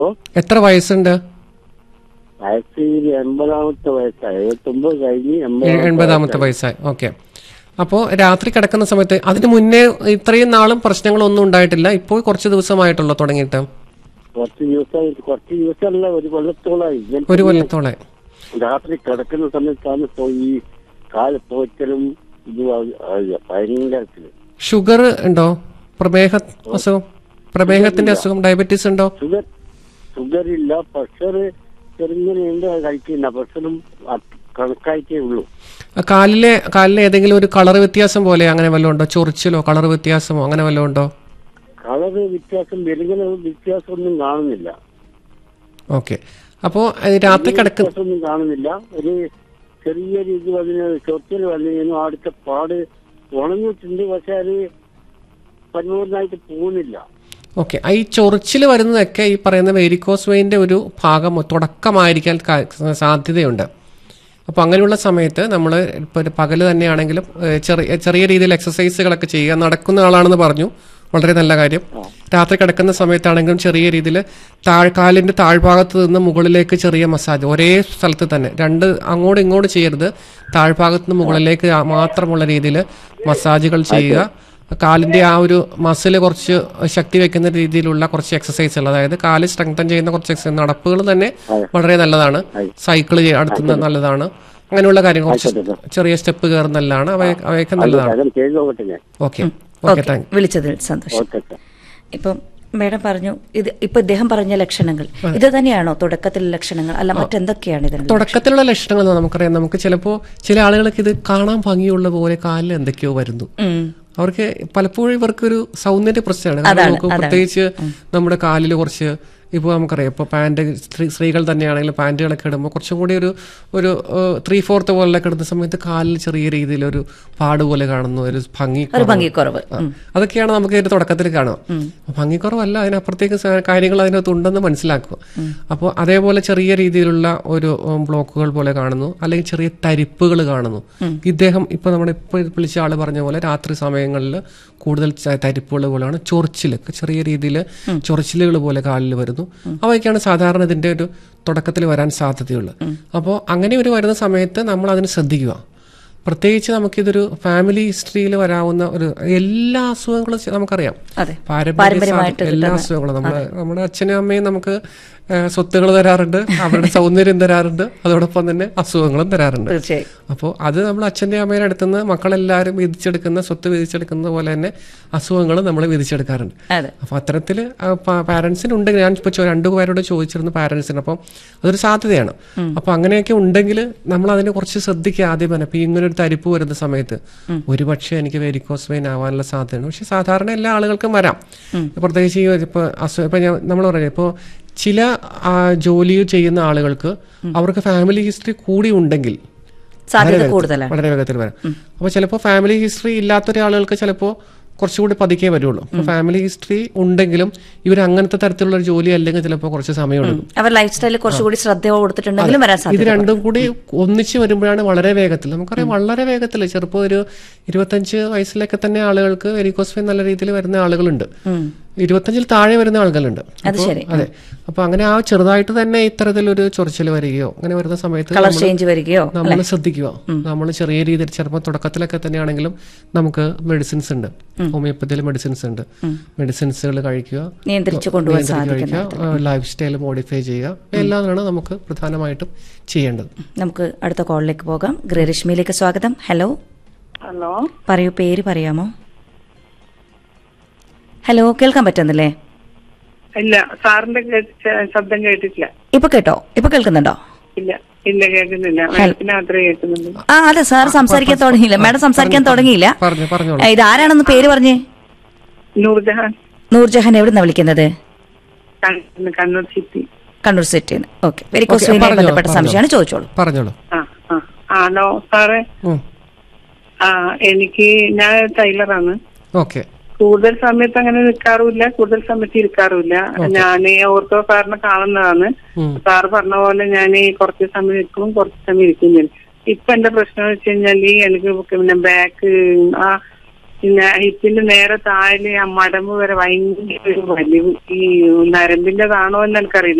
ഓ എത്ര വയസ്സുണ്ട് വയസ്സ് എൺപതാമത്തെ വയസ്സായി എഴുപത്തൊമ്പത് കഴിഞ്ഞ് എ- എൺപതാമത്തെ വയസ്സായി ഓക്കെ അപ്പോൾ രാത്രി കിടക്കുന്ന സമയത്ത് അതിന് മുന്നേ ഇത്രയും നാളും പ്രശ്നങ്ങളൊന്നും ഉണ്ടായിട്ടില്ല ഇപ്പോൾ കുറച്ച് ദിവസമായിട്ടുള്ളൂ തുടങ്ങിയിട്ട് കുറച്ച് ദിവസം കുറച്ച് ദിവസമല്ല ഒരു കൊല്ലത്തോളായി ഞാൻ ഒരു കൊല്ലത്തോളെ രാത്രി കിടക്കുന്ന സമയത്താണ് ഇപ്പോ ഈ കാല് പോറ്റലും ഇത് ഭയങ്കരത്തില് ഷുഗർ ഉണ്ടോ പ്രമേഹ അസുഖം പ്രമേഹത്തിന്റെ അസുഖം ഡയബറ്റീസ് ഉണ്ടോ ഷുഗർ ഷുഗർ ഇല്ല പ്രഷർ ചെറുങ്ങനെയുണ്ട് അത് കഴിക്കില്ല പ്രഷറും കണക്കായിട്ടേ ഉള്ളൂ ആ കാലിലെ കാലിലെ ഏതെങ്കിലും ഒരു കളർ വ്യത്യാസം പോലെ അങ്ങനെ വല്ലതും ഉണ്ടോ ചൊറിച്ചിലോ കളർ വ്യത്യാസമോ അങ്ങനെ വല്ലതും ഉണ്ടോ കളറ് വ്യത്യാസം വെറുങ്ങനെ വ്യത്യാസമൊന്നും കാണുന്നില്ല ഓക്കെ അപ്പോൾ രാത്രി കിടക്കുന്ന വ്യത്യാസമൊന്നും കാണുന്നില്ല ഒരു ചെറിയൊരു ഇത് വന്നിന് ചൊറിച്ചൽ വന്നിരുന്നു അടുത്ത പാട് ഉണങ്ങിയിട്ടുണ്ട് പക്ഷെ അത് പരിപൂർണമായിട്ട് പോകുന്നില്ല ഓക്കെ ഈ ചൊറിച്ചിൽ വരുന്നതൊക്കെ ഈ പറയുന്ന വെരിക്കോസ് വെയിൻ്റെ ഒരു ഭാഗം തുടക്കമായിരിക്കാൻ കാ- സാധ്യതയുണ്ട് അപ്പോൾ അങ്ങനെയുള്ള സമയത്ത് നമ്മൾ ഇപ്പോൾ ഒരു പകല് തന്നെയാണെങ്കിലും ഏഹ്, ചെറിയ ചെറിയ രീതിയിൽ എക്സസൈസുകളൊക്കെ ചെയ്യുക നടക്കുന്ന ആളാണെന്ന് പറഞ്ഞു വളരെ നല്ല കാര്യം രാത്രി കിടക്കുന്ന സമയത്താണെങ്കിലും ചെറിയ രീതിയിൽ താഴ് കാലിൻ്റെ താഴ്ഭാഗത്ത് നിന്ന് മുകളിലേക്ക് ചെറിയ മസാജ് ഒരേ സ്ഥലത്ത് തന്നെ രണ്ട് അങ്ങോട്ടും ഇങ്ങോട്ടും ചെയ്യരുത് താഴ്ഭാഗത്ത് നിന്ന് മുകളിലേക്ക് ആ- മാത്രമുള്ള രീതിയിൽ മസാജുകൾ ചെയ്യുക കാലിന്റെ ആ ഒരു മസിൽ കുറച്ച് ശക്തി വെക്കുന്ന രീതിയിലുള്ള കുറച്ച് എക്സസൈസുകൾ അതായത് കാല് സ്ട്രെങ്തൻ ചെയ്യുന്ന കുറച്ച് എക്സസൈസ് നടപ്പുകൾ തന്നെ വളരെ നല്ലതാണ് സൈക്കിൾ അടുത്തുന്നത് നല്ലതാണ് അങ്ങനെയുള്ള കാര്യങ്ങൾ കുറച്ച് ചെറിയ സ്റ്റെപ്പ് കയറുന്ന നല്ലതാണ് അവയെ അവയൊക്കെ നല്ലതാണ് അങ്ങനെ ചെയ്തു നോക്കട്ടെ ഞാൻ ഓക്കെ ഓക്കെ താങ്ക് വിളിച്ചതിൽ സന്തോഷം ഓക്കെ സാർ ഇപ്പം മേഡം പറഞ്ഞു ഇത് ഇപ്പൊ ഇദ്ദേഹം പറഞ്ഞ ലക്ഷണങ്ങൾ ഇത് തന്നെയാണോ തുടക്കത്തിലെ ലക്ഷണങ്ങൾ അല്ല മറ്റെന്തൊക്കെയാണ് ഇതിന് തുടക്കത്തിലുള്ള ലക്ഷണങ്ങൾ എന്ന് നമുക്കറിയാം നമുക്ക് ചിലപ്പോൾ ചില ആളുകൾക്ക് ഇത് കാണാൻ ഭംഗിയുള്ള പോലെ കാലിൽ എന്തൊക്കെയോ വരുന്നു ഉം. അവർക്ക് പലപ്പോഴും ഇവർക്കൊരു സൗന്ദര്യ പ്രശ്നമാണ് കാരണം നമുക്ക് പ്രത്യേകിച്ച് നമ്മുടെ കാലിൽ കുറച്ച് ഇപ്പോൾ നമുക്കറിയാം ഇപ്പോൾ പാൻറ് സ്ത്രീ സ്ത്രീകൾ തന്നെയാണെങ്കിൽ പാൻറ്റുകളൊക്കെ ഇടുമ്പോൾ കുറച്ചും കൂടി ഒരു ഒരു ത്രീ ഫോർത്ത് പോലൊക്കെ ഇടുന്ന സമയത്ത് കാലിൽ ചെറിയ രീതിയിലൊരു പാട് പോലെ കാണുന്നു ഒരു ഭംഗി ഒരു ഭംഗിക്കുറവ് ആ, അതൊക്കെയാണ് നമുക്ക് ഇതിന്റെ തുടക്കത്തിൽ കാണുക അപ്പൊ ഭംഗിക്കുറവല്ല അതിനപ്പുറത്തേക്ക് സ- കാര്യങ്ങൾ അതിനകത്ത് ഉണ്ടെന്ന് മനസ്സിലാക്കുക അപ്പോൾ അതേപോലെ ചെറിയ രീതിയിലുള്ള ഒരു ഉം, ബ്ലോക്കുകൾ പോലെ കാണുന്നു അല്ലെങ്കിൽ ചെറിയ തരിപ്പുകൾ കാണുന്നു ഇദ്ദേഹം ഇപ്പൊ നമ്മുടെ ഇപ്പൊ വിളിച്ച ആള് പറഞ്ഞ പോലെ രാത്രി സമയങ്ങളിൽ കൂടുതൽ ച- തരിപ്പുകൾ പോലെയാണ് ചൊറിച്ചിൽ ചെറിയ രീതിയിൽ ചൊറിച്ചിലുകൾ പോലെ കാലിൽ വരുന്നു അവയൊക്കെയാണ് സാധാരണ ഇതിന്റെ ഒരു തുടക്കത്തിൽ വരാൻ സാധ്യതയുള്ളത് അപ്പോൾ അങ്ങനെ ഒരു വരുന്ന സമയത്ത് നമ്മൾ അതിന് ശ്രദ്ധിക്കുക പ്രത്യേകിച്ച് നമുക്കിതൊരു ഫാമിലി ഹിസ്റ്ററിയിൽ വരാവുന്ന ഒരു എല്ലാ അസുഖങ്ങളും ചെ- നമുക്കറിയാം അതെ പാരമ്പര്യ പാരമ്പര്യമായിട്ട് സാധ- എല്ലാ അസുഖങ്ങളും നമ്മുടെ നമ്മുടെ അച്ഛനും അമ്മയും നമുക്ക് സ്വത്തുകൾ തരാറുണ്ട് അവരുടെ സൗന്ദര്യം തരാറുണ്ട് അതോടൊപ്പം തന്നെ അസുഖങ്ങളും തരാറുണ്ട് തീർച്ചയായും അപ്പോൾ അത് നമ്മൾ അച്ഛൻ്റെ അമ്മയുടെ അടുത്ത് നിന്ന് മക്കളെല്ലാവരും വിധിച്ചെടുക്കുന്ന സ്വത്ത് വിധിച്ചെടുക്കുന്ന പോലെ തന്നെ അസുഖങ്ങൾ നമ്മൾ വിധിച്ചെടുക്കാറുണ്ട് അതെ അപ്പോൾ അത്തരത്തിൽ പാരൻസിന് ഉണ്ടെങ്കിൽ ഞാൻ ഇപ്പോൾ രണ്ടു പേരോട് ചോദിച്ചിരുന്നു പാരൻസിന് അപ്പം അതൊരു സാധ്യതയാണ് അപ്പോൾ അങ്ങനെയൊക്കെ ഉണ്ടെങ്കിൽ നമ്മൾ അതിനെ കുറച്ച് ശ്രദ്ധിക്കുക ആദ്യം തന്നെ അപ്പോൾ ഇങ്ങനെ ഒരു തരിപ്പ് വരുന്ന സമയത്ത് ഒരുപക്ഷെ എനിക്ക് വെരിക്കോസ് വെയിൻ ആവാനുള്ള സാധ്യതയാണ് പക്ഷെ സാധാരണ എല്ലാ ആളുകൾക്കും വരാം പ്രത്യേകിച്ച് ഈ ഇപ്പോൾ അസു ഇപ്പം ഞാൻ നമ്മൾ പറയാം ഇപ്പോൾ ചില ആ, ജോലി ചെയ്യുന്ന ആളുകൾക്ക് അവർക്ക് ഫാമിലി ഹിസ്റ്ററി കൂടി ഉണ്ടെങ്കിൽ സാധ്യത വളരെ കൂടുതലാണ് വളരെ വേഗത്തിൽ വരാം അപ്പോൾ ചിലപ്പോൾ ഫാമിലി ഹിസ്റ്ററി ഇല്ലാത്ത ഒരാളുകൾക്ക് ചിലപ്പോൾ കുറച്ചുകൂടി പതുക്കെ വരുള്ളൂ അപ്പോൾ ഫാമിലി ഹിസ്റ്ററി ഉണ്ടെങ്കിലും ഇവർ അങ്ങനത്തെ തരത്തിലുള്ള ഒരു ജോലി അല്ലെങ്കിൽ ചിലപ്പോൾ കുറച്ച് സമയമെടുക്കും അവർ ലൈഫ് സ്റ്റൈലിൽ കുറച്ചുകൂടി ശ്രദ്ധ കൊടുത്തിട്ടുണ്ടെങ്കിലും വരാൻ ഇത് സാധ്യത രണ്ടും കൂടി ഒന്നിച്ച് വരുമ്പോഴാണ് വളരെ വേഗത്തിൽ നമുക്കറിയാം വളരെ വേഗത്തിൽ ചെറുപ്പം ഒരു ഇരുപത്തഞ്ച് വയസ്സിലൊക്കെ തന്നെ ആളുകൾക്ക് വെരിക്കോസ് വെയിൻ നല്ല രീതിയിൽ വരുന്ന ആളുകളുണ്ട് ഇരുപത്തഞ്ചിൽ താഴെ വരുന്ന ആളുകളുണ്ട് അത് അപ്പോ- ശരി. അതെ അപ്പൊ അങ്ങനെ ആ ചെറുതായിട്ട് തന്നെ ഇത്തരത്തിലൊരു ചൊറിച്ചിൽ വരികയോ അങ്ങനെ വരുന്ന സമയത്ത് കളർ നമ്മള് ചേഞ്ച് വരികയോ നമ്മൾ ശ്രദ്ധിക്കുക നമ്മൾ ചെറിയ രീതിയിൽ ചിലപ്പോൾ തുടക്കത്തിലൊക്കെ തന്നെയാണെങ്കിലും നമുക്ക് മെഡിസിൻസ് ഉണ്ട് ഹോമിയോപ്പതിയിൽ മെഡിസിൻസ് ഉണ്ട് മെഡിസിൻസുകൾ കഴിക്കുക നിയന്ത്രിച്ചു കൊണ്ടുപോകാൻ നിയന്ത്രിച്ച് സാധിക്കുന്ന കഴിക്കുക ലൈഫ് സ്റ്റൈൽ മോഡിഫൈ ചെയ്യുക എല്ലാമാണ് നമുക്ക് പ്രധാനമായിട്ടും ചെയ്യേണ്ടത് നമുക്ക് അടുത്ത കോളിലേക്ക് പോകാം ഗൃഹരശ്മിയിലേക്ക് സ്വാഗതം ഹലോ ഹലോ പറയൂ പേര് പറയാമോ ഹലോ കേൾക്കാൻ പറ്റുന്നില്ലേ ഇല്ല സാറിന്റെ കേട്ട് ശബ്ദം കേട്ടിട്ടില്ല ഇപ്പൊ കേട്ടോ ഇപ്പൊ കേൾക്കുന്നുണ്ടോ ഇല്ല ഇല്ല കേൾക്കുന്നില്ല മാഡത്തിന് മാത്രമേ കേൾക്കുന്നുള്ളൂ ആ അതെ സാർ സംസാരിക്കാൻ തുടങ്ങിയില്ല മാഡം സംസാരിക്കാൻ തുടങ്ങിയില്ല പറഞ്ഞു പറഞ്ഞോളൂ ഏ, ഇത് ആരാണെന്ന് പേര് പറഞ്ഞേ നൂർജഹാൻ നൂർജഹാൻ എവിടുന്നാ വിളിക്കുന്നത് കണ്ണൂർ- കണ്ണൂർ സിറ്റി കണ്ണൂർ സിറ്റിന്ന് ഓക്കെ വെരിക്കോസ് ഓക്കേ, വെയിനുമായി പറഞ്ഞോ, ബന്ധപ്പെട്ട പറഞ്ഞോ. സംശയമാണ് ചോദിച്ചോളൂ പറഞ്ഞോളൂ ആ ആ ആണോ സാറേ ഉം. ആ എനിക്ക് ഞാൻ ടൈലറാണ് ഓക്കെ കൂടുതൽ സമയത്ത് അങ്ങനെ നിൽക്കാറുമില്ല കൂടുതൽ സമയത്ത് ഇരിക്കാറുമില്ല ഞാൻ ഓർത്തോ സാറിനെ കാണുന്നതാണ് ഉം. സാറ് പറഞ്ഞ പോലെ ഞാൻ കുറച്ച് സമയം നിൽക്കും കുറച്ച് സമയം ഇരിക്കുന്നില്ല ഇപ്പൊ എന്റെ പ്രശ്നം എന്ന് വെച്ച് കഴിഞ്ഞാൽ എനിക്ക് പിന്നെ ബാക്ക് ആ പിന്നെ ഹിപ്പിന്റെ നേരെ താഴെ ആ മടമ്പ് വരെ ഭയങ്കര ഒരു വലിവ് ഈ നരമ്പിന്റെതാണോ എന്ന് എനിക്കറിയില്ല